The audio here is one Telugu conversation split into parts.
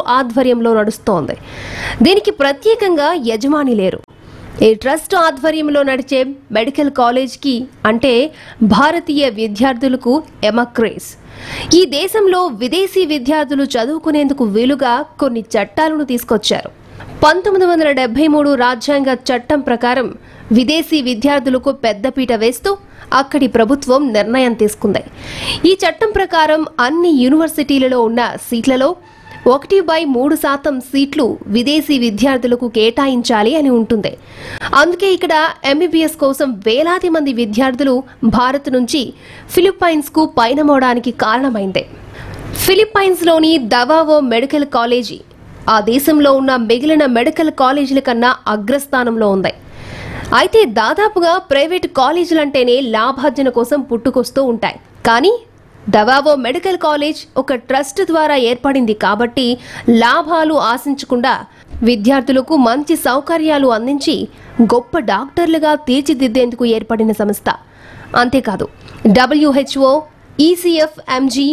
ఆధ్వర్యంలో నడుస్తోంది దీనికి ప్రత్యేకంగా యజమాని లేరు ఈ ట్రస్ట్ ఆధ్వర్యంలో నడిచే మెడికల్ కాలేజ్కి అంటే భారతీయ విద్యార్థులకు ఎమక్రేస్ ఈ దేశంలో విదేశీ విద్యార్థులు చదువుకునేందుకు వీలుగా కొన్ని చట్టాలను తీసుకొచ్చారు పంతొమ్మిది వందల డెబ్బై మూడు రాజ్యాంగ చట్టం ప్రకారం విదేశీ విద్యార్థులకు పెద్దపీట వేస్తూ అక్కడి ప్రభుత్వం నిర్ణయం తీసుకుంది ఈ చట్టం ప్రకారం అన్ని యూనివర్సిటీలలో ఉన్న సీట్లలో ఒకటి బై మూడు శాతం సీట్లు విదేశీ విద్యార్థులకు కేటాయించాలి అని ఉంటుంది అందుకే ఇక్కడ ఎంబీబీఎస్ కోసం వేలాది మంది విద్యార్థులు భారత్ నుంచి ఫిలిప్పైన్స్కు పయనమవడానికి కారణమైంది ఫిలిప్పైన్స్లోని దవావో మెడికల్ కాలేజీ ఆ దేశంలో ఉన్న మిగిలిన మెడికల్ కాలేజీల కన్నా అగ్రస్థానంలో ఉంది అయితే దాదాపుగా ప్రైవేట్ కాలేజీలంటేనే లాభార్జన కోసం పుట్టుకొస్తూ ఉంటాయి కానీ దవావో మెడికల్ కాలేజ్ ఒక ట్రస్ట్ ద్వారా ఏర్పడింది కాబట్టి లాభాలు ఆశించకుండా విద్యార్థులకు మంచి సౌకర్యాలు అందించి గొప్ప డాక్టర్లుగా తీర్చిదిద్దేందుకు ఏర్పడిన సంస్థ అంతేకాదు WHO ECFMG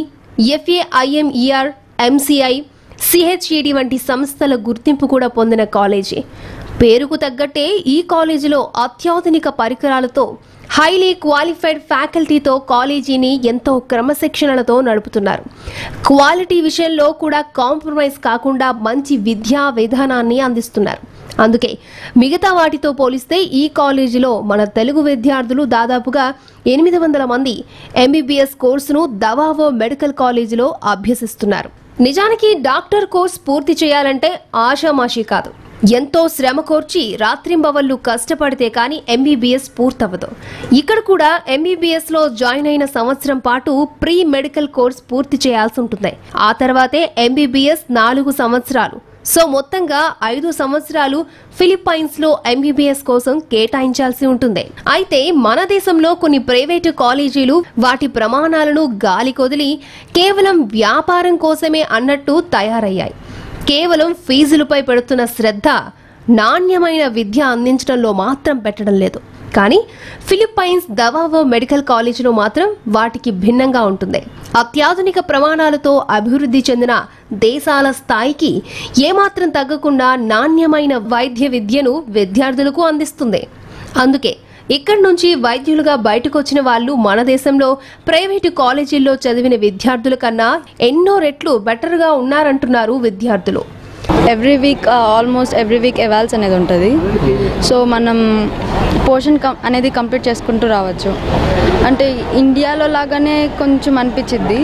FAIMER MCI CHED వంటి సంస్థల గుర్తింపు కూడా పొందిన కాలేజీ పేరుకు తగ్గట్టే ఈ కాలేజీలో అత్యాధునిక పరికరాలతో హైలీ క్వాలిఫైడ్ ఫ్యాకల్టీతో కాలేజీని ఎంతో క్రమశిక్షణలతో నడుపుతున్నారు క్వాలిటీ విషయంలో కూడా కాంప్రమైజ్ కాకుండా మంచి విద్యా విధానాన్ని అందిస్తున్నారు అందుకే మిగతా వాటితో పోలిస్తే ఈ కాలేజీలో మన తెలుగు విద్యార్థులు దాదాపుగా ఎనిమిది వందల మంది ఎంబీబీఎస్ కోర్సును దవావో మెడికల్ కాలేజీలో అభ్యసిస్తున్నారు నిజానికి డాక్టర్ కోర్స్ పూర్తి చేయాలంటే ఆషామాషి కాదు ఎంతో శ్రమ కోర్చి రాత్రింబవళ్లు కష్టపడితే కానీ ఎంబీబీఎస్ పూర్తవ్వదు ఇక్కడ కూడా ఎంబీబీఎస్ లో జాయిన్ అయిన సంవత్సరం పాటు ప్రీ మెడికల్ కోర్స్ పూర్తి చేయాల్సి ఉంటుంది ఆ తర్వాతే ఎంబీబీఎస్ నాలుగు సంవత్సరాలు సో మొత్తంగా ఐదు సంవత్సరాలు ఫిలిప్పైన్స్ లో ఎంబీబీఎస్ కోసం కేటాయించాల్సి ఉంటుంది అయితే మన దేశంలో కొన్ని ప్రైవేటు కాలేజీలు వాటి ప్రమాణాలను గాలి కొదిలి కేవలం వ్యాపారం కోసమే అన్నట్టు తయారయ్యాయి కేవలం ఫీజులపై పెడుతున్న శ్రద్ధ నాణ్యమైన విద్య అందించడంలో మాత్రం పెట్టడం లేదు కానీ ఫిలిప్పైన్స్ దవావో మెడికల్ కాలేజీలో మాత్రం వాటికి భిన్నంగా ఉంటుంది అత్యాధునిక ప్రమాణాలతో అభివృద్ధి చెందిన దేశాల స్థాయికి ఏమాత్రం తగ్గకుండా నాణ్యమైన వైద్య విద్యను విద్యార్థులకు అందిస్తుంది అందుకే ఇక్కడి నుంచి వైద్యులుగా బయటకు వచ్చిన వాళ్ళు మన దేశంలో ప్రైవేటు కాలేజీల్లో చదివిన విద్యార్థుల కన్నా ఎన్నో రెట్లు బెటర్గా ఉన్నారంటున్నారు విద్యార్థులు every week almost every week evals అనేది ఉంటుంది సో మనం పోర్షన్ కం అనేది కంప్లీట్ చేసుకుంటూ రావచ్చు అంటే ఇండియాలో లాగానే కొంచెం అనిపించిద్ది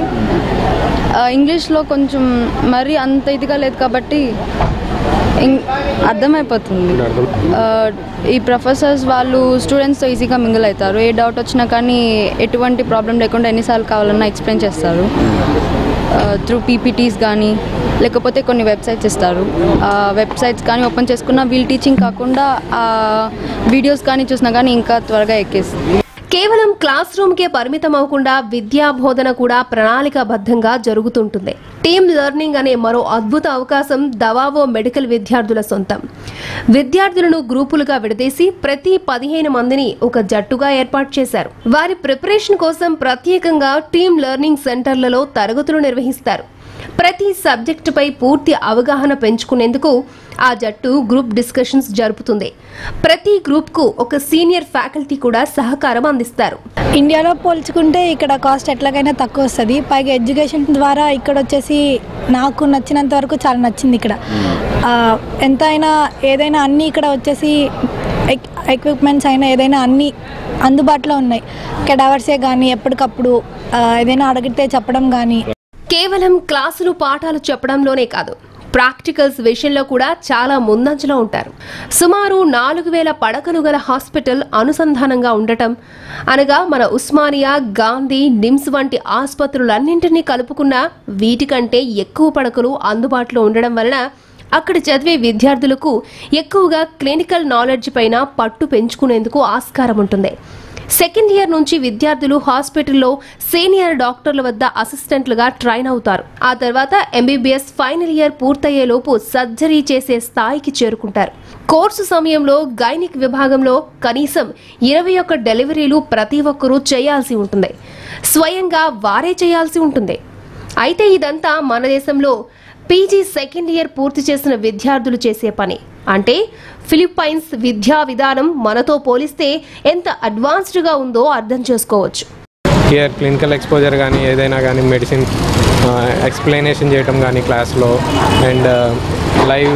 ఆ, ఇంగ్లీష్లో కొంచెం మరీ అంత ఇదిగా లేదు కాబట్టి ఇం- అర్థమైపోతుంది ఆ, ఈ ప్రొఫెసర్స్ వాళ్ళు స్టూడెంట్స్తో ఈజీగా మింగిల్ అవుతారు ఏ డౌట్ వచ్చినా కానీ ఎటువంటి ప్రాబ్లం లేకుండా ఎన్నిసార్లు కావాలన్నా ఎక్స్ప్లెయిన్ చేస్తారు త్రూ పీపీటీస్ కానీ లేకపోతే కొన్ని వెబ్సైట్స్ ఇస్తారు ఆ వెబ్సైట్స్ కానీ ఓపెన్ చేసుకున్న వీల్ టీచింగ్ కాకుండా ఆ వీడియోస్ కానీ చూసినా కానీ ఇంకా త్వరగా ఎక్కేస్తుంది కేవలం క్లాస్ రూమ్ కే పరిమితం అవ్వకుండా విద్యా బోధన కూడా ప్రణాళికాబద్ధంగా జరుగుతుంటుంది టీమ్ లెర్నింగ్ అనే మరో అద్భుత అవకాశం దవావో మెడికల్ విద్యార్థుల సొంతం విద్యార్థులను గ్రూపులుగా విడదీసి ప్రతి పదిహేను మందిని ఒక జట్టుగా ఏర్పాటు చేశారు వారి ప్రిపరేషన్ కోసం ప్రత్యేకంగా టీమ్ లెర్నింగ్ సెంటర్లలో తరగతులు నిర్వహిస్తారు ప్రతి సబ్జెక్టుపై పూర్తి అవగాహన పెంచుకునేందుకు ఆ జట్టు గ్రూప్ డిస్కషన్స్ జరుపుతుంది ప్రతి గ్రూప్కు ఒక సీనియర్ ఫ్యాకల్టీ కూడా సహకారం అందిస్తారు ఇండియాలో పోల్చుకుంటే ఇక్కడ కాస్ట్ ఎట్లాగైనా తక్కువ వస్తుంది పైగా ఎడ్యుకేషన్ ద్వారా ఇక్కడ వచ్చేసి నాకు నచ్చినంత వరకు చాలా నచ్చింది ఇక్కడ ఆ, ఎంత అయినా ఏదైనా అన్నీ ఇక్కడ వచ్చేసి ఎక్- ఎక్విప్మెంట్స్ అయినా ఏదైనా అన్నీ అందుబాటులో ఉన్నాయి కెడావర్సే కానీ ఎప్పటికప్పుడు ఆ, ఏదైనా అడిగితే చెప్పడం కానీ కేవలం క్లాసులు పాఠాలు చెప్పడంలోనే కాదు ప్రాక్టికల్స్ విషయంలో కూడా చాలా ముందంజలో ఉంటారు సుమారు నాలుగు వేల పడకలు గల హాస్పిటల్ అనుసంధానంగా ఉండటం అనగా మన ఉస్మానియా గాంధీ నిమ్స్ వంటి ఆసుపత్రులన్నింటినీ కలుపుకున్న వీటికంటే ఎక్కువ పడకలు అందుబాటులో ఉండడం వలన అక్కడ చదివే విద్యార్థులకు ఎక్కువగా క్లినికల్ నాలెడ్జ్ పైన పట్టు పెంచుకునేందుకు ఆస్కారం ఉంటుంది సెకండ్ ఇయర్ నుంచి విద్యార్థులు హాస్పిటల్లో సీనియర్ డాక్టర్ల వద్ద అసిస్టెంట్లుగా ట్రైన్ అవుతారు ఆ తర్వాత ఎంబీబీఎస్ ఫైనల్ ఇయర్ పూర్తయ్యేలోపు సర్జరీ చేసే స్థాయికి చేరుకుంటారు కోర్సు సమయంలో గైనిక్ విభాగంలో కనీసం ఇరవై ఒక్క డెలివరీలు ప్రతి ఒక్కరూ చేయాల్సి ఉంటుంది స్వయంగా వారే చేయాల్సి ఉంటుంది అయితే ఇదంతా మన దేశంలో పీజీ సెకండ్ ఇయర్ పూర్తి చేసిన విద్యార్థులు చేసే పని అంటే ఫిలిప్పైన్స్ విద్యా విధానం మనతో పోలిస్తే ఎంత అడ్వాన్స్డ్గా ఉందో అర్థం చేసుకోవచ్చు హియర్ క్లినికల్ ఎక్స్పోజర్ కానీ ఏదైనా కానీ మెడిసిన్ ఎక్స్ప్లెనేషన్ చేయటం కానీ క్లాస్లో అండ్ లైవ్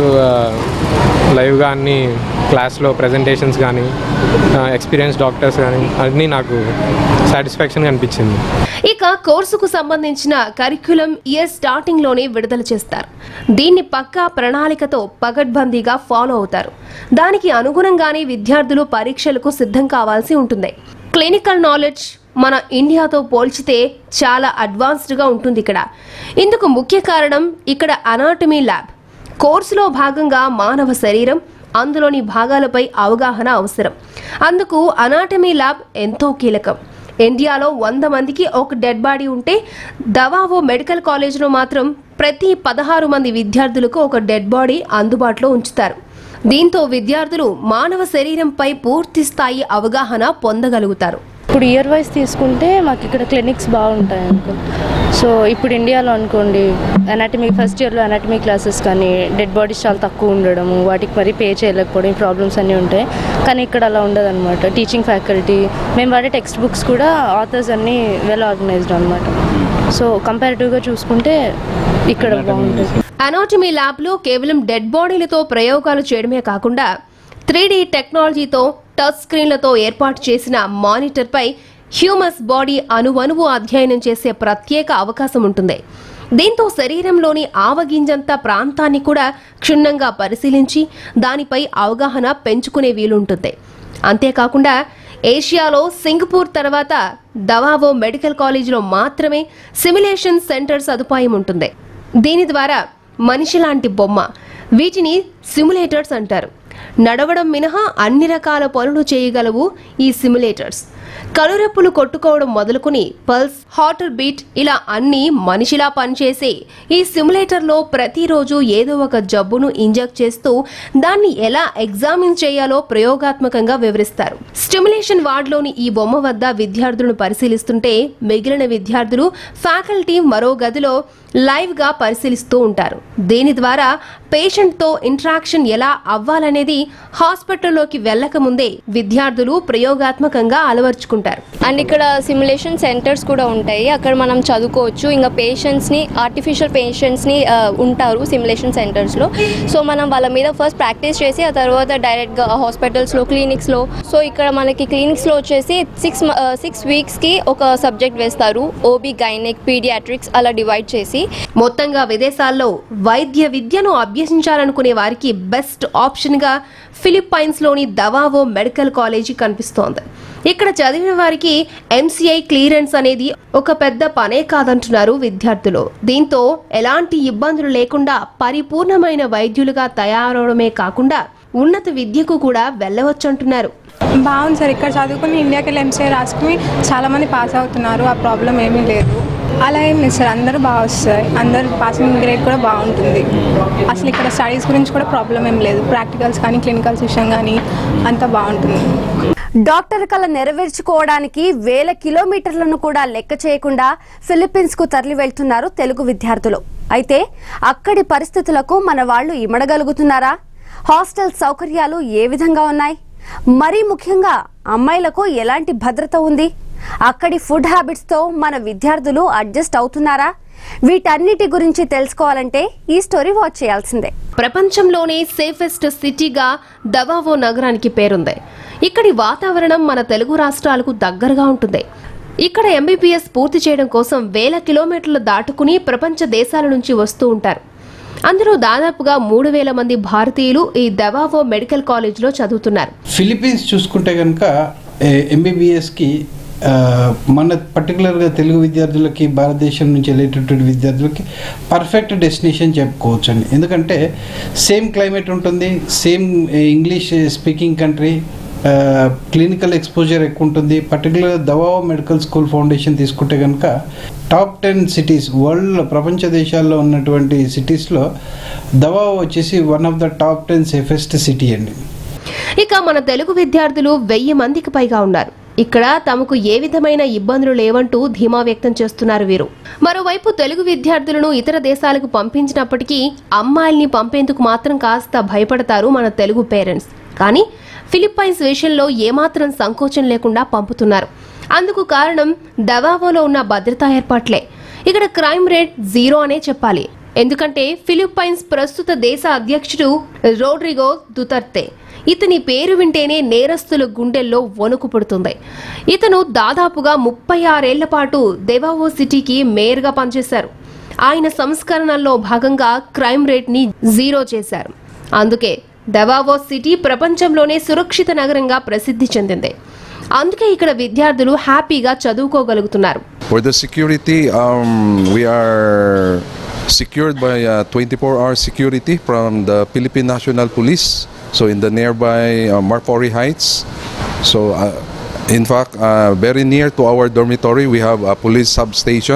లైవ్గా అన్ని క్లాస్లో ప్రజెంటేషన్స్ కానీ ఎక్స్పీరియన్స్ డాక్టర్స్ కానీ అన్నీ నాకు సాటిస్ఫాక్షన్ అనిపించింది ఇక కోర్సుకు సంబంధించిన కరిక్యులం ఇయర్ స్టార్టింగ్ లోనే విడుదల చేస్తారు దీన్ని పక్కా ప్రణాళికతో పగడ్బందీగా ఫాలో అవుతారు దానికి అనుగుణంగానే విద్యార్థులు పరీక్షలకు సిద్ధం కావాల్సి ఉంటుంది క్లినికల్ నాలెడ్జ్ మన ఇండియాతో పోల్చితే చాలా అడ్వాన్స్డ్గా ఉంటుంది ఇక్కడ ఇందుకు ముఖ్య కారణం ఇక్కడ అనాటమీ ల్యాబ్ కోర్సులో భాగంగా మానవ శరీరం అందులోని భాగాలపై అవగాహన అవసరం అందుకు అనాటమీ ల్యాబ్ ఎంతో కీలకం ఇండియాలో వంద మందికి ఒక డెడ్ బాడీ ఉంటే దవావో మెడికల్ కాలేజ్లో మాత్రం ప్రతి పదహారు మంది విద్యార్థులకు ఒక డెడ్ బాడీ అందుబాటులో ఉంచుతారు దీంతో విద్యార్థులు మానవ శరీరంపై పూర్తి స్థాయి అవగాహన పొందగలుగుతారు ఇప్పుడు ఇయర్ వైజ్ తీసుకుంటే మాకు ఇక్కడ క్లినిక్స్ బాగుంటాయి అనుకో సో ఇప్పుడు ఇండియాలో అనుకోండి అనాటమీ ఫస్ట్ ఇయర్లో అనాటమీ క్లాసెస్ కానీ డెడ్ బాడీస్ చాలా తక్కువ ఉండడము వాటికి మరీ పే చేయలేకపోవడం ఈ ప్రాబ్లమ్స్ అన్నీ ఉంటాయి కానీ ఇక్కడ అలా ఉండదు అనమాట టీచింగ్ ఫ్యాకల్టీ మేము వాడే టెక్స్ట్ బుక్స్ కూడా ఆథర్స్ అన్నీ వెల్ ఆర్గనైజ్డ్ అనమాట సో కంపారిటివ్గా చూసుకుంటే ఇక్కడ బాగుంటుంది అనాటమీ ల్యాబ్లో కేవలం డెడ్ బాడీలతో ప్రయోగాలు చేయడమే కాకుండా త్రీ టెక్నాలజీతో టచ్ స్క్రీన్లతో ఏర్పాటు చేసిన మానిటర్పై హ్యూమస్ బాడీ అణువణువు అధ్యయనం చేసే ప్రత్యేక అవకాశం ఉంటుంది దీంతో శరీరంలోని ఆవగింజంత ప్రాంతాన్ని కూడా క్షుణ్ణంగా పరిశీలించి దానిపై అవగాహన పెంచుకునే వీలుంటుంది అంతేకాకుండా ఏషియాలో సింగపూర్ తర్వాత దవావో మెడికల్ కాలేజీలో మాత్రమే సిమ్యులేషన్ సెంటర్ సదుపాయం ఉంటుంది దీని ద్వారా మనిషి లాంటి బొమ్మ వీటిని సిమ్యులేటర్స్ అంటారు నడవడం మినహా అన్ని రకాల పనులు చేయగలవు ఈ సిమ్యులేటర్స్ కనురెప్పులు కొట్టుకోవడం మొదలుకుని పల్స్ హార్టర్ బీట్ ఇలా అన్ని మనిషిలా పనిచేసే ఈ సిమ్యులేటర్లో ప్రతిరోజు ఏదో ఒక జబ్బును ఇంజెక్ట్ చేస్తూ దాన్ని ఎలా ఎగ్జామిన్ చేయాలో ప్రయోగాత్మకంగా వివరిస్తారు స్టిమ్యులేషన్ వార్డులోని ఈ బొమ్మ వద్ద విద్యార్థులను పరిశీలిస్తుంటే మిగిలిన విద్యార్థులు ఫ్యాకల్టీ మరో గదిలో లైవ్ గా పరిశీలిస్తూ ఉంటారు దీని ద్వారా పేషెంట్ తో ఇంటరాక్షన్ ఎలా అవ్వాలనేది హాస్పిటల్లోకి వెళ్ళక ముందే విద్యార్థులు ప్రయోగాత్మకంగా అలవర్చుకుంటారు అండ్ ఇక్కడ సిమ్యులేషన్ సెంటర్స్ కూడా ఉంటాయి అక్కడ మనం చదువుకోవచ్చు ఇంకా పేషెంట్స్ని ఆర్టిఫిషియల్ పేషెంట్స్ని ఉంటారు సిమ్యులేషన్ సెంటర్స్లో సో మనం వాళ్ళ మీద ఫస్ట్ ప్రాక్టీస్ చేసి ఆ తర్వాత డైరెక్ట్గా హాస్పిటల్స్లో క్లినిక్స్లో సో ఇక్కడ మనకి క్లినిక్స్లో వచ్చేసి సిక్స్ సిక్స్ వీక్స్కి ఒక సబ్జెక్ట్ వేస్తారు ఓబీ గైనిక్ పీడియాట్రిక్స్ అలా డివైడ్ చేసి మొత్తంగా విదేశాల్లో వైద్య విద్యను అభ్యసించాలనుకునే వారికి బెస్ట్ ఆప్షన్గా ఫిలిప్పైన్స్లోని దవావో మెడికల్ కాలేజీ కనిపిస్తోంది ఇక్కడ చదివిన వారికి ఎంసీఐ క్లియరెన్స్ అనేది ఒక పెద్ద పనే కాదంటున్నారు విద్యార్థులు దీంతో ఎలాంటి ఇబ్బందులు లేకుండా పరిపూర్ణమైన వైద్యులుగా తయారవడమే కాకుండా ఉన్నత విద్యకు కూడా వెళ్ళవచ్చంటున్నారు బాగుంది సార్ ఇక్కడ చదువుకుని ఇండియాకి వెళ్ళి ఎంసీఏ రాసుకుని చాలామంది పాస్ అవుతున్నారు ఆ ప్రాబ్లం ఏమీ లేదు అలా ఏం లేదు సార్ అందరూ బాగా వస్తాయి అందరు పాసింగ్ గ్రేడ్ కూడా బాగుంటుంది అసలు ఇక్కడ స్టడీస్ గురించి కూడా ప్రాబ్లం ఏం లేదు ప్రాక్టికల్స్ కానీ క్లినికల్స్ విషయం కానీ అంతా బాగుంటుంది డాక్టర్ కళ నెరవేర్చుకోవడానికి వేల కిలోమీటర్లను కూడా లెక్క చేయకుండా ఫిలిప్పీన్స్ కు తరలి వెళ్తున్నారు తెలుగు విద్యార్థులు అయితే అక్కడి పరిస్థితులకు మన వాళ్ళు ఇమడగలుగుతున్నారా హాస్టల్ సౌకర్యాలు ఏ విధంగా ఉన్నాయి మరీ ముఖ్యంగా అమ్మాయిలకు ఎలాంటి భద్రత ఉంది అక్కడి ఫుడ్ హ్యాబిట్స్ తో మన విద్యార్థులు అడ్జస్ట్ అవుతున్నారా వీటన్నిటి గురించి తెలుసుకోవాలంటే ఈ స్టోరీ వాచ్ చేయాల్సిందే ప్రపంచంలోనే సేఫెస్ట్ సిటీగా దవావో నగరానికి పేరుంది ఇక్కడి వాతావరణం మన తెలుగు రాష్ట్రాలకు దగ్గరగా ఉంటుంది ఇక్కడ ఎంబీబీఎస్ పూర్తి చేయడం కోసం వేల కిలోమీటర్లు దాటుకుని ప్రపంచ దేశాల నుంచి వస్తూ ఉంటారు అందులో దాదాపుగా మూడు వేల మంది భారతీయులు ఈ దవావో మెడికల్ కాలేజ్లో చదువుతున్నారు ఫిలిప్పీన్స్ చూసుకుంటే కనుక ఎంబీబీఎస్కి మన పర్టికులర్గా తెలుగు విద్యార్థులకి భారతదేశం నుంచి వెళ్ళేటటువంటి విద్యార్థులకి పర్ఫెక్ట్ డెస్టినేషన్ చెప్పుకోవచ్చు అండి ఎందుకంటే సేమ్ క్లైమేట్ ఉంటుంది same English speaking country clinical exposure ఎక్కువ ఉంటుంది పర్టికులర్గా దవా మెడికల్ స్కూల్ ఫౌండేషన్ తీసుకుంటే కనుక టాప్ టెన్ సిటీస్ వరల్డ్లో ప్రపంచ దేశాల్లో ఉన్నటువంటి సిటీస్లో దవా వచ్చేసి one of the top ten safest city అండి ఇక మన తెలుగు విద్యార్థులు వెయ్యి మందికి పైగా ఉన్నారు ఇక్కడ తమకు ఏ విధమైన ఇబ్బందులు లేవంటూ ధీమా వ్యక్తం చేస్తున్నారు వీరు మరోవైపు తెలుగు విద్యార్థులను ఇతర దేశాలకు పంపించినప్పటికీ అమ్మాయిల్ని పంపేందుకు మాత్రం కాస్త భయపడతారు మన తెలుగు పేరెంట్స్ కానీ ఫిలిప్పైన్స్ విషయంలో ఏమాత్రం సంకోచం లేకుండా పంపుతున్నారు అందుకు కారణం దవావోలో ఉన్న భద్రతా ఏర్పాట్లే ఇక్కడ క్రైమ్ రేట్ జీరో అనే చెప్పాలి ఎందుకంటే ఫిలిప్పైన్స్ ప్రస్తుత దేశ అధ్యక్షుడు రోడ్రిగో దుతర్తే ఇతని పేరు వింటేనే నేరస్తుల గుండెల్లో వణుకు పుడుతుంది ఇతను దాదాపుగా ముప్పై ఆరేళ్ల పాటు దేవావో సిటీకి మేయర్గా పనిచేశారు ఆయన సంస్కరణల్లో భాగంగా క్రైమ్ రేట్ని జీరో చేశారు అందుకే దవావో సిటీ ప్రపంచంలోనే సురక్షిత నగరంగా ప్రసిద్ధి చెందింది అందుకే ఇక్కడ విద్యార్థులు హ్యాపీగా చదువుకోగలుగుతున్నారు For the security, um, we are secured by uh, 24-hour security from the Philippine National Police. So in the nearby uh, Marpori Heights. So uh, in fact, uh, very near to our dormitory, we have a police substation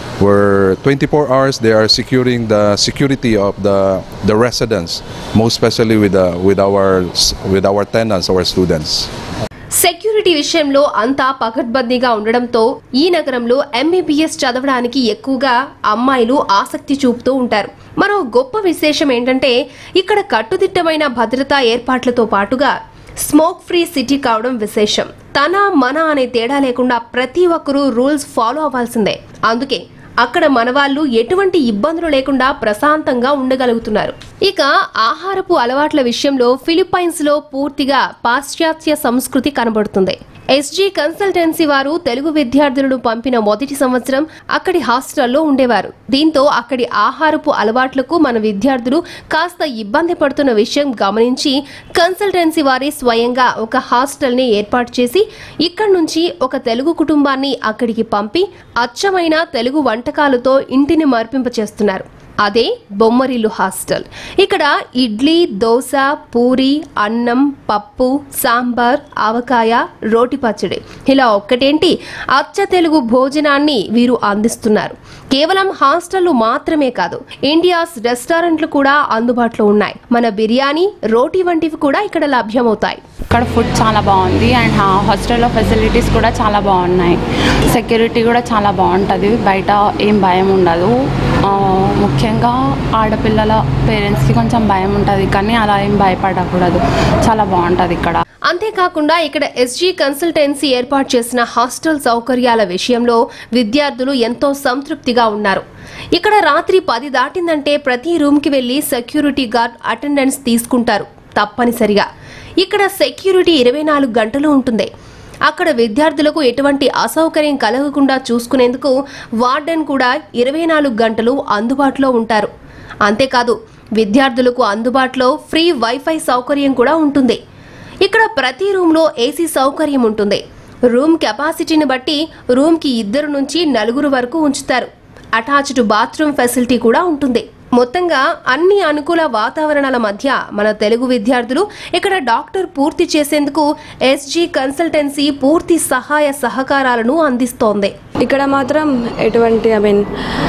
where 24 hours they are securing the security of the the residents, most especially with the, with our with our tenants, our students. Security విషయంలో అంతా పకడ్బందీగా ఉండడంతో ఈ నగరంలో ఎంబీబీఎస్ చదవడానికి ఎక్కువగా అమ్మాయిలు ఆసక్తి చూపుతూ ఉంటారు మరో గొప్ప విశేషం ఏంటంటే ఇక్కడ కట్టుదిట్టమైన భద్రతా ఏర్పాట్లతో పాటుగా స్మోక్ ఫ్రీ సిటీ కావడం విశేషం తన మన అనే తేడా లేకుండా ప్రతి ఒక్కరూ రూల్స్ ఫాలో అవ్వాల్సిందే అందుకే అక్కడ మనవాళ్ళు ఎటువంటి ఇబ్బందులు లేకుండా ప్రశాంతంగా ఉండగలుగుతున్నారు ఇక ఆహారపు అలవాట్ల విషయంలో ఫిలిప్పైన్స్ లో పూర్తిగా పాశ్చాత్య సంస్కృతి కనబడుతుంది ఎస్జీ కన్సల్టెన్సీ వారు తెలుగు విద్యార్థులను పంపిన మొదటి సంవత్సరం అక్కడి హాస్టల్లో ఉండేవారు దీంతో అక్కడి ఆహారపు అలవాట్లకు మన విద్యార్థులు కాస్త ఇబ్బంది పడుతున్న విషయం గమనించి కన్సల్టెన్సీ వారే స్వయంగా ఒక హాస్టల్ని ఏర్పాటు చేసి ఇక్కడి నుంచి ఒక తెలుగు కుటుంబాన్ని అక్కడికి పంపి అచ్చమైన తెలుగు వంటకాలతో ఇంటిని మర్పింపచేస్తున్నారు అదే బొమ్మరిల్లు హాస్టల్ ఇక్కడ ఇడ్లీ దోశ పూరి అన్నం పప్పు సాంబార్ ఆవకాయ రోటి పచ్చడి ఇలా ఒక్కటేంటి అచ్చ తెలుగు భోజనాన్ని వీరు అందిస్తున్నారు కేవలం హాస్టళ్లు మాత్రమే కాదు ఇండియాస్ రెస్టారెంట్లు కూడా అందుబాటులో ఉన్నాయి మన బిర్యానీ రోటీ వంటివి కూడా ఇక్కడ లభ్యమవుతాయి ఇక్కడ ఫుడ్ చాలా బాగుంది అండ్ హాస్టల్లో ఫెసిలిటీస్ కూడా చాలా బాగున్నాయి సెక్యూరిటీ కూడా చాలా బాగుంటుంది బయట ఏం భయం ఉండదు ఆ, ముఖ్యంగా ఆడపిల్లల పేరెంట్స్కి కొంచెం భయం ఉంటుంది కానీ అలా ఏం భయపడకూడదు చాలా బాగుంటుంది ఇక్కడ అంతేకాకుండా ఇక్కడ ఎస్జీ కన్సల్టెన్సీ ఏర్పాటు చేసిన హాస్టల్ సౌకర్యాల విషయంలో విద్యార్థులు ఎంతో సంతృప్తిగా ఉన్నారు ఇక్కడ రాత్రి పది దాటిందంటే ప్రతి రూమ్కి వెళ్లి సెక్యూరిటీ గార్డ్ అటెండెన్స్ తీసుకుంటారు తప్పనిసరిగా ఇక్కడ సెక్యూరిటీ ఇరవై నాలుగు గంటలు ఉంటుంది అక్కడ విద్యార్థులకు ఎటువంటి అసౌకర్యం కలగకుండా చూసుకునేందుకు వార్డెన్ కూడా ఇరవై నాలుగు గంటలు అందుబాటులో ఉంటారు అంతేకాదు విద్యార్థులకు అందుబాటులో ఫ్రీ వైఫై సౌకర్యం కూడా ఉంటుంది ఇక్కడ ప్రతి రూమ్లో ఏసీ సౌకర్యం ఉంటుంది రూమ్ కెపాసిటీని బట్టి రూమ్కి ఇద్దరు నుంచి నలుగురు వరకు ఉంచుతారు అటాచ్డ్ బాత్రూమ్ ఫెసిలిటీ కూడా ఉంటుంది మొత్తంగా అన్ని అనుకూల వాతావరణాల మధ్య మన తెలుగు విద్యార్థులు ఇక్కడ డాక్టర్ పూర్తి చేసేందుకు ఎస్జీ కన్సల్టెన్సీ పూర్తి సహాయ సహకారాలను అందిస్తోంది ఇక్కడ మాత్రం ఎటువంటి ఐ మీన్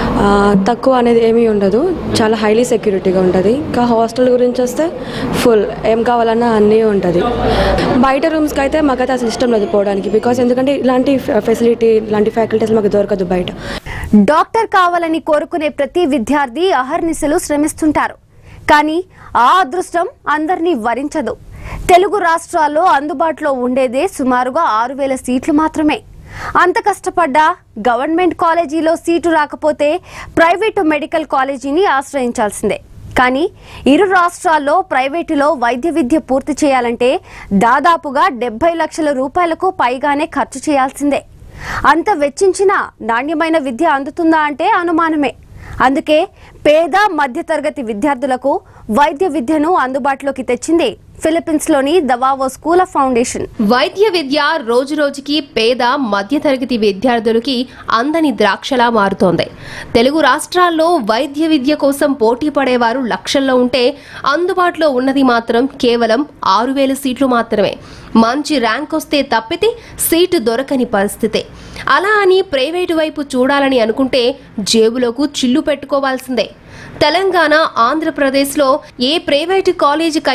తక్కువ అనేది ఏమీ ఉండదు చాలా హైలీ సెక్యూరిటీగా ఉంటుంది ఇంకా హాస్టల్ గురించి వస్తే ఫుల్ ఏం కావాలన్నా అన్నీ ఉంటుంది బయట రూమ్స్కి అయితే మాకైతే అసలు ఇష్టం లేదు పోవడానికి బికాస్ ఎందుకంటే ఇలాంటి ఫెసిలిటీ ఇలాంటి ఫ్యాకల్టీస్ మాకు దొరకదు బయట డాక్టర్ కావాలని కోరుకునే ప్రతి విద్యార్థి అహర్నిశలు శ్రమిస్తుంటారు కానీ ఆ అదృష్టం అందరినీ వరించదు తెలుగు రాష్ట్రాల్లో అందుబాటులో ఉండేదే సుమారుగా ఆరు వేల సీట్లు మాత్రమే అంత కష్టపడ్డా గవర్నమెంట్ కాలేజీలో సీటు రాకపోతే ప్రైవేటు మెడికల్ కాలేజీని ఆశ్రయించాల్సిందే కానీ ఇరు రాష్ట్రాల్లో ప్రైవేటులో వైద్య విద్య పూర్తి చేయాలంటే దాదాపుగా డెబ్బై లక్షల రూపాయలకు పైగానే ఖర్చు చేయాల్సిందే అంత వెచ్చించిన నాణ్యమైన విద్య అందుతుందా అంటే అనుమానమే అందుకే పేద మధ్యతరగతి విద్యార్థులకు వైద్య విద్యను అందుబాటులోకి తెచ్చింది ఫిలిప్పీన్స్ లోని దవావో స్కూల్ ఆఫ్ ఫౌండేషన్ వైద్య విద్య రోజు రోజుకి పేద మధ్యతరగతి విద్యార్థులకి అందని ద్రాక్షలా మారుతోంది తెలుగు రాష్ట్రాల్లో వైద్య విద్య కోసం పోటీ పడేవారు లక్షల్లో ఉంటే అందుబాటులో ఉన్నది మాత్రం కేవలం ఆరు వేల సీట్లు మాత్రమే మంచి ర్యాంక్ వస్తే తప్పితే సీటు దొరకని పరిస్థితే అలా అని ప్రైవేటు వైపు చూడాలని అనుకుంటే జేబులోకి చిల్లు పెట్టుకోవాల్సిందే తెలంగాణ ఆంధ్రప్రదేశ్లో ఏ ప్రైవేటు కాలేజీకైనా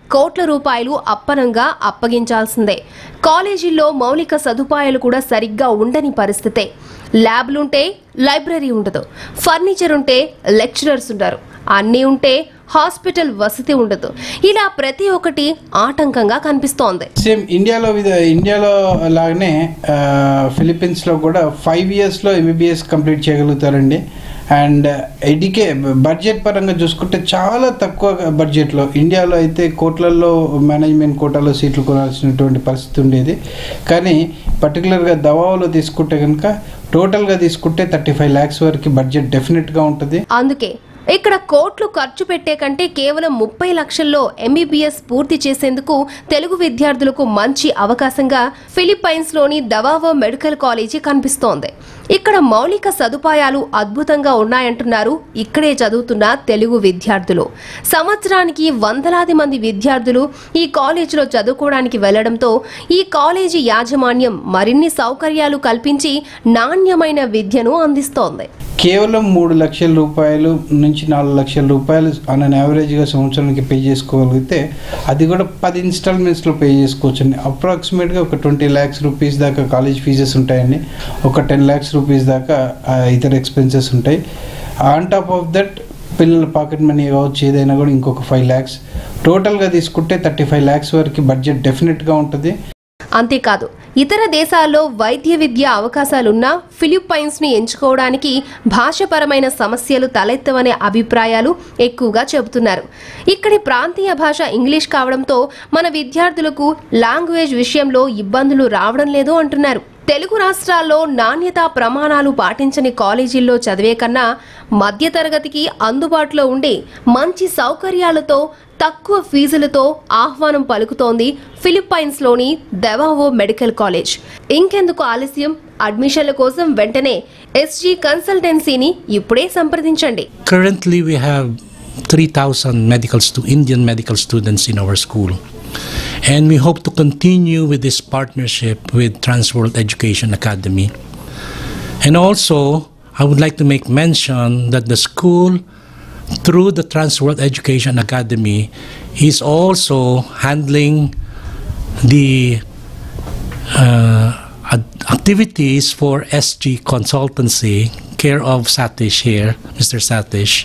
కోట్ల రూపాయలు అప్పనంగా అప్పగించాల్సిందే కాలేజీల్లో మౌలిక సదుపాయాలు కూడా సరిగ్గా ఉండని పరిస్థితే ల్యాబ్లుంటే లైబ్రరీ ఉండదు ఫర్నిచర్ ఉంటే లెక్చరర్స్ ఉండరు అన్నీ ఉంటే హాస్పిటల్ వసతి ఉండదు ఇలా ప్రతి ఒక్కటి ఆటంకంగా కనిపిస్తోంది సేమ్ ఇండియాలో విధ ఇండియాలో లాగానే ఆ, ఫిలిప్పీన్స్లో కూడా ఫైవ్ ఇయర్స్లో ఎంబీబీఎస్ కంప్లీట్ చేయగలుగుతారండి అండ్ ఎడ్యుకే బడ్జెట్ పరంగా చూసుకుంటే చాలా తక్కువ బడ్జెట్లో ఇండియాలో అయితే కోట్లల్లో మేనేజ్మెంట్ కోటాలో సీట్లు కొనాల్సినటువంటి పరిస్థితి ఉండేది కానీ పర్టికులర్గా దవాలో తీసుకుంటే కనుక టోటల్గా తీసుకుంటే థర్టీ ఫైవ్ ల్యాక్స్ వరకు బడ్జెట్ డెఫినెట్గా ఉంటుంది అందుకే ఇక్కడ కోట్లు ఖర్చు పెట్టే కంటే కేవలం ముప్పై లక్షల్లో ఎంబీబీఎస్ పూర్తి చేసేందుకు తెలుగు విద్యార్థులకు మంచి అవకాశంగా ఫిలిప్పైన్స్లోని దవావో మెడికల్ కాలేజీ కనిపిస్తోంది ఇక్కడ మౌలిక సదుపాయాలు అద్భుతంగా ఉన్నాయంటున్నారు ఇక్కడే చదువుతున్న తెలుగు విద్యార్థులు సంవత్సరానికి వందలాది మంది విద్యార్థులు ఈ కాలేజీలో చదువుకోవడానికి వెళ్లడంతో ఈ కాలేజీ యాజమాన్యం మరిన్ని సౌకర్యాలు కల్పించి నాణ్యమైన విద్యను అందిస్తోంది కేవలం మూడు లక్షల రూపాయలు నుంచి నాలుగు లక్షల రూపాయలు అన్న యావరేజ్గా సంవత్సరానికి పే చేసుకోగలిగితే అది కూడా పది ఇన్స్టాల్మెంట్స్లో పే చేసుకోవచ్చు అండి అప్రాక్సిమేట్గా ఒక ట్వంటీ ల్యాక్స్ రూపీస్ దాకా కాలేజ్ ఫీజెస్ ఉంటాయండి ఒక టెన్ ల్యాక్స్ రూపీస్ దాకా ఆ, ఇతర ఎక్స్పెన్సెస్ ఉంటాయి ఆన్ టాప్ ఆఫ్ దట్ పిల్లల పాకెట్ మనీ కావచ్చు ఏదైనా కూడా ఇంకొక ఫైవ్ ల్యాక్స్ టోటల్గా తీసుకుంటే థర్టీ ఫైవ్ ల్యాక్స్ వరకు బడ్జెట్ డెఫినెట్గా ఉంటుంది అంతేకాదు ఇతర దేశాల్లో వైద్య విద్య అవకాశాలున్నా ఫిలిప్పైన్స్ ని ఎంచుకోవడానికి భాషపరమైన సమస్యలు తలెత్తవనే అభిప్రాయాలు ఎక్కువగా చెబుతున్నారు ఇక్కడి ప్రాంతీయ భాష ఇంగ్లీష్ కావడంతో మన విద్యార్థులకు లాంగ్వేజ్ విషయంలో ఇబ్బందులు రావడం లేదు అంటున్నారు తెలుగు రాష్ట్రాల్లో నాణ్యతా ప్రమాణాలు పాటించని కాలేజీల్లో చదివే కన్నా మధ్యతరగతికి అందుబాటులో ఉండి మంచి సౌకర్యాలతో తక్కువ ఫీజులతో ఆహ్వానం పలుకుతోంది ఫిలిప్పైన్స్లోని దెవావో మెడికల్ కాలేజ్ ఇంకెందుకు ఆలస్యం అడ్మిషన్ల కోసం వెంటనే ఎస్జీ కన్సల్టెన్సీని ఇప్పుడే సంప్రదించండి Currently, we have 3,000 medical stu- Indian medical students in our school. And we hope to continue with this partnership with Transworld Education Academy. And also, I would like to make mention that the school, through the Transworld Education Academy, is also handling the uh, ad- activities for SG Consultancy, care of Satish here, Mr. Satish.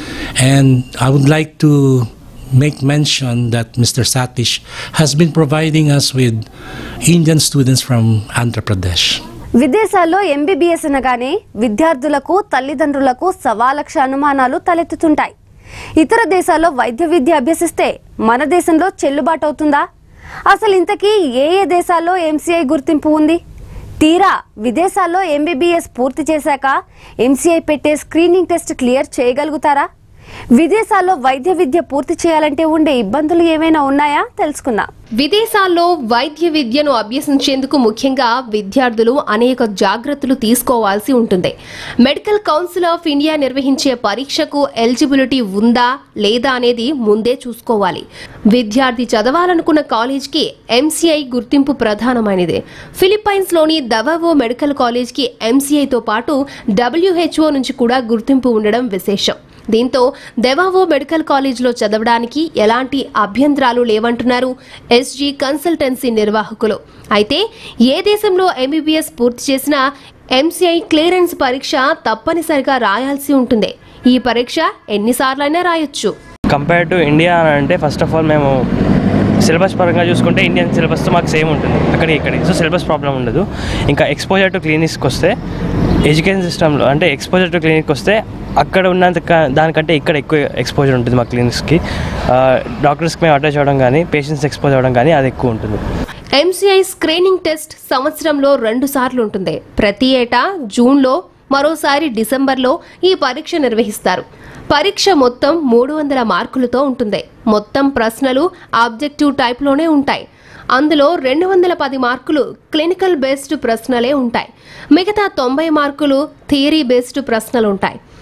And I would like to make mention that Mr. Satish has been providing us with Indian students from Andhra Pradesh. విదేశాల్లో ఎంబీబీఎస్ అనగానే విద్యార్థులకు తల్లిదండ్రులకు సవాలక్ష అనుమానాలు తలెత్తుతుంటాయి ఇతర దేశాల్లో వైద్య విద్య అభ్యసిస్తే మన దేశంలో చెల్లుబాటు అవుతుందా అసలు ఇంతకీ ఏ ఏ దేశాల్లో ఎంసీఐ గుర్తింపు ఉంది తీరా విదేశాల్లో ఎంబీబీఎస్ పూర్తి చేశాక ఎంసీఐ పెట్టే స్క్రీనింగ్ టెస్ట్ క్లియర్ చేయగలుగుతారా విదేశాల్లో వైద్య విద్య పూర్తి చేయాలంటే ఉండే ఇబ్బందులు ఏమైనా ఉన్నాయా తెలుసుకుందాం విదేశాల్లో వైద్య విద్యను అభ్యసించేందుకు ముఖ్యంగా విద్యార్థులు అనేక జాగ్రత్తలు తీసుకోవాల్సి ఉంటుంది మెడికల్ కౌన్సిల్ ఆఫ్ ఇండియా నిర్వహించే పరీక్షకు ఎలిజిబిలిటీ ఉందా లేదా అనేది ముందే చూసుకోవాలి విద్యార్థి చదవాలనుకున్న కాలేజ్కి ఎంసీఐ గుర్తింపు ప్రధానమైనది ఫిలిప్పైన్స్లోని దవావో మెడికల్ కాలేజ్కి ఎంసీఐతో పాటు డబ్ల్యూహెచ్ఓ నుంచి కూడా గుర్తింపు ఉండడం విశేషం దీంతో దెవావో మెడికల్ కాలేజ్లో చదవడానికి ఎలాంటి అభ్యంతరాలు లేవంటున్నారు ఎస్జీ కన్సల్టెన్సీ నిర్వాహకులు అయితే ఏ దేశంలో ఎంబీబీఎస్ పూర్తి చేసినా ఎంసీఐ క్లియరెన్స్ పరీక్ష తప్పనిసరిగా రాయాల్సి ఉంటుంది ఈ పరీక్ష ఎన్నిసార్లైనా రాయొచ్చు కంపేర్ టు ఇండియా అని అంటే ఫస్ట్ ఆఫ్ ఆల్ మేము సిలబస్ పరంగా చూసుకుంటే ఇండియన్ సిలబస్తో మాకు సేమ్ ఉంటుంది అక్కడికి ఇక్కడికి సో సిలబస్ ప్రాబ్లం ఉండదు ఇంకా ఎక్స్పోజర్ టు క్లినిక్స్కి వస్తే ఎడ్యుకేషన్ సిస్టంలో అంటే ఎక్స్పోజర్ టు క్లినిక్ వస్తే అక్కడ ఉన్నంత క- దానికంటే ఇక్కడ ఎక్కువ ఎక్స్పోజర్ ఉంటుంది మా క్లినిక్స్కి డాక్టర్స్కి మేము అటాచ్ అవ్వడం కానీ పేషెంట్స్ ఎక్స్పోజ్ అవ్వడం కానీ అది ఎక్కువ ఉంటుంది ఎంసీఐ స్క్రీనింగ్ టెస్ట్ సంవత్సరంలో రెండు సార్లు ఉంటుంది ప్రతి ఏటా జూన్లో మరోసారి డిసెంబర్లో ఈ పరీక్ష నిర్వహిస్తారు పరీక్ష మొత్తం మూడు వందల మార్కులతో ఉంటుంది మొత్తం ప్రశ్నలు ఆబ్జెక్టివ్ టైప్లోనే ఉంటాయి అందులో రెండు వందల పది మార్కులు క్లినికల్ బేస్డ్ ప్రశ్నలే ఉంటాయి మిగతా తొంభై మార్కులు థియరీ బేస్డ్ ప్రశ్నలు ఉంటాయి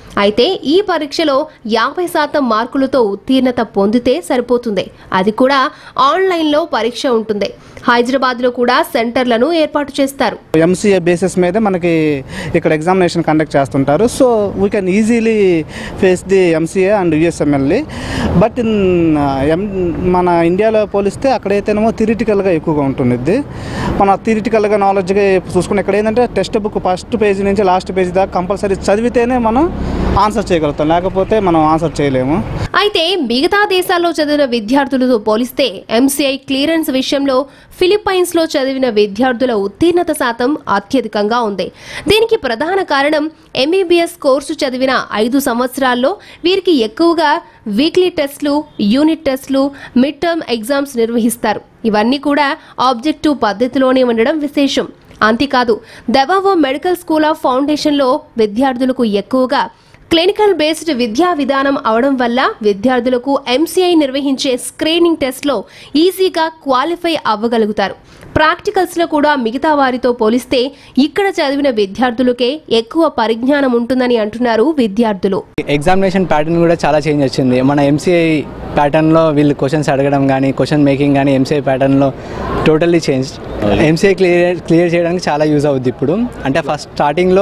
అయితే ఈ పరీక్షలో యాభై శాతం మార్కులతో ఉత్తీర్ణత పొందితే సరిపోతుంది అది కూడా ఆన్లైన్లో పరీక్ష ఉంటుంది హైదరాబాద్లో కూడా సెంటర్లను ఏర్పాటు చేస్తారు ఎంసీఏ బేసిస్ మీద మనకి ఇక్కడ ఎగ్జామినేషన్ కండక్ట్ చేస్తుంటారు so we can easily face the MCA and యుఎస్ఎంఎల్ని బట్ ఇన్ ఎం మన ఇండియాలో పోలిస్తే అక్కడైతేనేమో థిరిటికల్గా ఎక్కువగా ఉంటుంది మన థిరిటికల్గా నాలెడ్జ్గా చూసుకుని ఇక్కడ ఏంటంటే టెక్స్ట్ బుక్ ఫస్ట్ పేజీ నుంచి లాస్ట్ పేజీ దాకా కంపల్సరీ చదివితేనే మనం ఆన్సర్ చేయగలుగుతాం లేకపోతే మనం ఆన్సర్ చేయలేము అయితే మిగతా దేశాల్లో చదివిన విద్యార్థులతో పోలిస్తే ఎంసీఐ క్లియరెన్స్ విషయంలో ఫిలిప్పైన్స్ లో చదివిన విద్యార్థుల ఉత్తీర్ణత శాతం అత్యధికంగా ఉంది దీనికి ప్రధాన కారణం ఎంబీబీఎస్ కోర్సు చదివిన ఐదు సంవత్సరాల్లో వీరికి ఎక్కువగా వీక్లీ టెస్ట్లు యూనిట్ టెస్ట్లు మిడ్ టర్మ్ ఎగ్జామ్స్ నిర్వహిస్తారు ఇవన్నీ కూడా ఆబ్జెక్టివ్ పద్ధతిలోనే ఉండడం విశేషం అంతేకాదు దెవావో మెడికల్ స్కూల్ ఆఫ్ ఫౌండేషన్లో విద్యార్థులకు ఎక్కువగా క్లినికల్ బేస్డ్ విద్యా విధానం అవడం వల్ల విద్యార్థులకు ఎంసీఐ నిర్వహించే స్క్రీనింగ్ టెస్ట్లో ఈజీగా క్వాలిఫై అవ్వగలుగుతారు ప్రాక్టికల్స్లో కూడా మిగతా వారితో పోలిస్తే ఇక్కడ చదివిన విద్యార్థులకే ఎక్కువ పరిజ్ఞానం ఉంటుందని అంటున్నారు విద్యార్థులు ఎగ్జామినేషన్ ప్యాటర్న్ కూడా చాలా చేంజ్ వచ్చింది మన ఎంసీఐ ప్యాటర్న్లో వీళ్ళు క్వశ్చన్స్ అడగడం కానీ క్వశ్చన్ మేకింగ్ కానీ ఎంసీఐ ప్యాటర్న్లో totally change MCI clear clear చేయడానికి చాలా యూజ్ అవుద్ది ఇప్పుడు అంటే ఫస్ట్ స్టార్టింగ్లో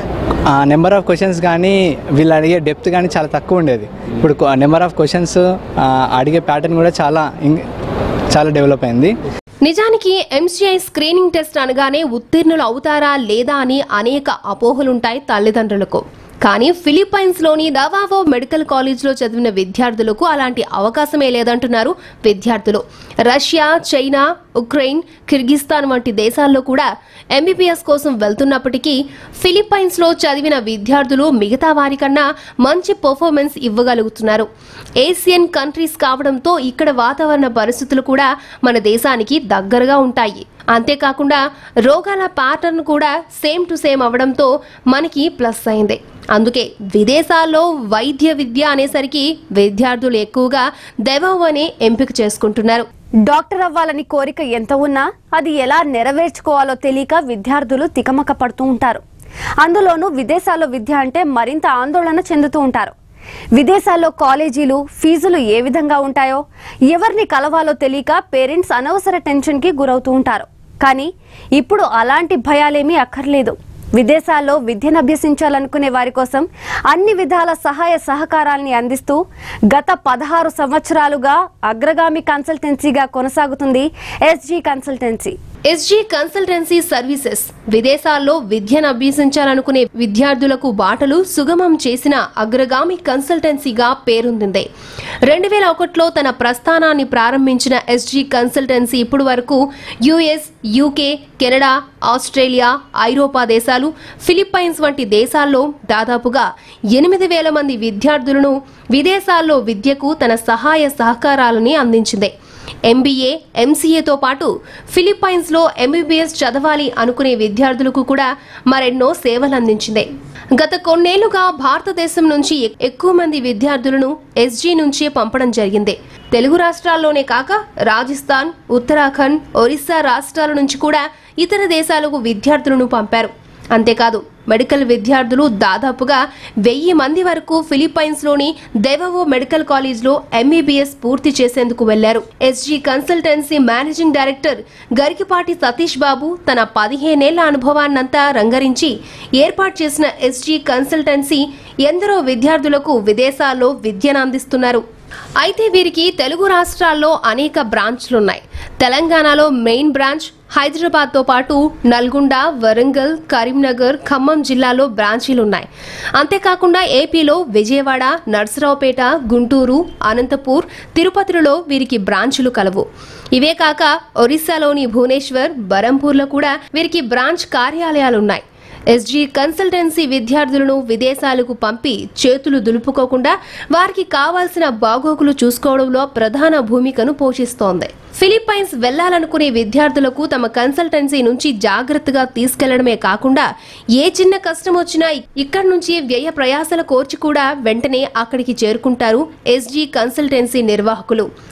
నెంబర్ ఆఫ్ క్వశ్చన్స్ కానీ వీళ్ళు అడిగే డెప్త్ కానీ చాలా తక్కువ ఉండేది ఇప్పుడు నెంబర్ ఆఫ్ క్వశ్చన్స్ అడిగే ప్యాటర్న్ కూడా చాలా ఇం- చాలా డెవలప్ అయింది నిజానికి ఎంసీఐ స్క్రీనింగ్ టెస్ట్ అనగానే ఉత్తీర్ణులు అవుతారా లేదా అని అనేక అపోహలుంటాయి తల్లిదండ్రులకు కానీ ఫిలిప్పైన్స్లోని దవావో మెడికల్ కాలేజ్లో చదివిన విద్యార్థులకు అలాంటి అవకాశమే లేదంటున్నారు విద్యార్థులు రష్యా చైనా ఉక్రెయిన్ కిర్గిస్తాన్ వంటి దేశాల్లో కూడా ఎంబీబీఎస్ కోసం వెళ్తున్నప్పటికీ ఫిలిప్పైన్స్లో చదివిన విద్యార్థులు మిగతా వారికన్నా మంచి పర్ఫార్మెన్స్ ఇవ్వగలుగుతున్నారు ఏసియన్ కంట్రీస్ కావడంతో ఇక్కడ వాతావరణ పరిస్థితులు కూడా మన దేశానికి దగ్గరగా ఉంటాయి అంతేకాకుండా రోగాల ప్యాటర్న్ కూడా సేమ్ టు సేమ్ అవడంతో మనకి ప్లస్ అయింది అందుకే విదేశాల్లో వైద్య విద్య అనేసరికి విద్యార్థులు ఎక్కువగా దెవావ్ అనే ఎంపిక చేసుకుంటున్నారు డాక్టర్ అవ్వాలని కోరిక ఎంత ఉన్నా అది ఎలా నెరవేర్చుకోవాలో తెలియక విద్యార్థులు తికమక పడుతూ ఉంటారు అందులోనూ విదేశాల్లో విద్య అంటే మరింత ఆందోళన చెందుతూ ఉంటారు విదేశాల్లో కాలేజీలు ఫీజులు ఏ విధంగా ఉంటాయో ఎవరిని కలవాలో తెలియక పేరెంట్స్ అనవసర టెన్షన్కి గురవుతూ ఉంటారు కానీ ఇప్పుడు అలాంటి భయాలేమీ అక్కర్లేదు విదేశాల్లో విద్యను అభ్యసించాలనుకునే వారి కోసం అన్ని విధాల సహాయ సహకారాల్ని అందిస్తూ గత పదహారు సంవత్సరాలుగా అగ్రగామి కన్సల్టెన్సీగా కొనసాగుతుంది SG consultancy SG consultancy services విదేశాల్లో విద్యను అభ్యసించాలనుకునే విద్యార్థులకు బాటలు సుగమం చేసిన అగ్రగామి కన్సల్టెన్సీగా పేరొందింది రెండు వేల ఒకటిలో తన ప్రస్థానాన్ని ప్రారంభించిన ఎస్జీ కన్సల్టెన్సీ ఇప్పుడు వరకు యుఎస్ యూకే కెనడా ఆస్ట్రేలియా ఐరోపా దేశాలు ఫిలిప్పైన్స్ వంటి దేశాల్లో దాదాపుగా ఎనిమిది వేల మంది విద్యార్థులను విదేశాల్లో విద్యకు తన సహాయ సహకారాలని అందించింది ఎంబీఏ ఎంసీఏతో పాటు ఫిలిప్పైన్స్లో ఎంబీబీఎస్ చదవాలి అనుకునే విద్యార్థులకు కూడా మరెన్నో సేవలు అందించింది గత కొన్నేళ్లుగా భారతదేశం నుంచి ఎక్- ఎక్కువ మంది విద్యార్థులను ఎస్జీ నుంచే పంపడం జరిగింది తెలుగు రాష్ట్రాల్లోనే కాక రాజస్థాన్ ఉత్తరాఖండ్ ఒరిస్సా రాష్ట్రాల నుంచి కూడా ఇతర దేశాలకు విద్యార్థులను పంపారు అంతేకాదు మెడికల్ విద్యార్థులు దాదాపుగా వెయ్యి మంది వరకు ఫిలిప్పైన్స్లోని దేవవో మెడికల్ కాలేజ్లో ఎంబీబీఎస్ పూర్తి చేసేందుకు వెళ్లారు SG consultancy managing director Garikipati Satish Babu తన పదిహేనేళ్ల అనుభవాన్నంతా రంగరించి ఏర్పాటు చేసిన ఎస్జీ కన్సల్టెన్సీ ఎందరో విద్యార్థులకు విదేశాల్లో విద్యను అందిస్తున్నారు అయితే వీరికి తెలుగు రాష్ట్రాల్లో అనేక బ్రాంచ్లున్నాయి తెలంగాణలో మెయిన్ బ్రాంచ్ హైదరాబాద్తో పాటు నల్గొండ వరంగల్ కరీంనగర్ ఖమ్మం జిల్లాలో బ్రాంచీలున్నాయి అంతేకాకుండా ఏపీలో విజయవాడ నర్సరావుపేట గుంటూరు అనంతపూర్ తిరుపతిలో వీరికి బ్రాంచులు కలవు ఇవే కాక ఒరిస్సాలోని భువనేశ్వర్ బరంపూర్లో కూడా వీరికి బ్రాంచ్ కార్యాలయాలున్నాయి ఎస్జీ కన్సల్టెన్సీ విద్యార్థులను విదేశాలకు పంపి చేతులు దులుపుకోకుండా వారికి కావాల్సిన బాగోగులు చూసుకోవడంలో ప్రధాన భూమికను పోషిస్తోంది ఫిలిప్పైన్స్ వెళ్లాలనుకునే విద్యార్థులకు తమ కన్సల్టెన్సీ నుంచి జాగ్రత్తగా తీసుకెళ్లడమే కాకుండా ఏ చిన్న కష్టం వచ్చినా ఇక్కడి నుంచి వ్యయ ప్రయాసల కోర్చి కూడా వెంటనే అక్కడికి చేరుకుంటారు ఎస్జీ కన్సల్టెన్సీ నిర్వాహకులు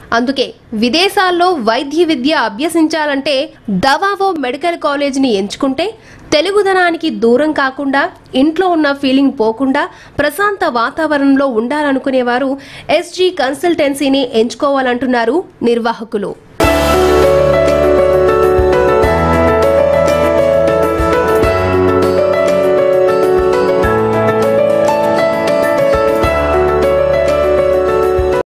అందుకే విదేశాల్లో వైద్య విద్య అభ్యసించాలంటే దవావో మెడికల్ కాలేజ్ని ఎంచుకుంటే తెలుగుదనానికి దూరం కాకుండా ఇంట్లో ఉన్న ఫీలింగ్ పోకుండా ప్రశాంత వాతావరణంలో ఉండాలనుకునేవారు ఎస్జీ కన్సల్టెన్సీని ఎంచుకోవాలంటున్నారు నిర్వాహకులు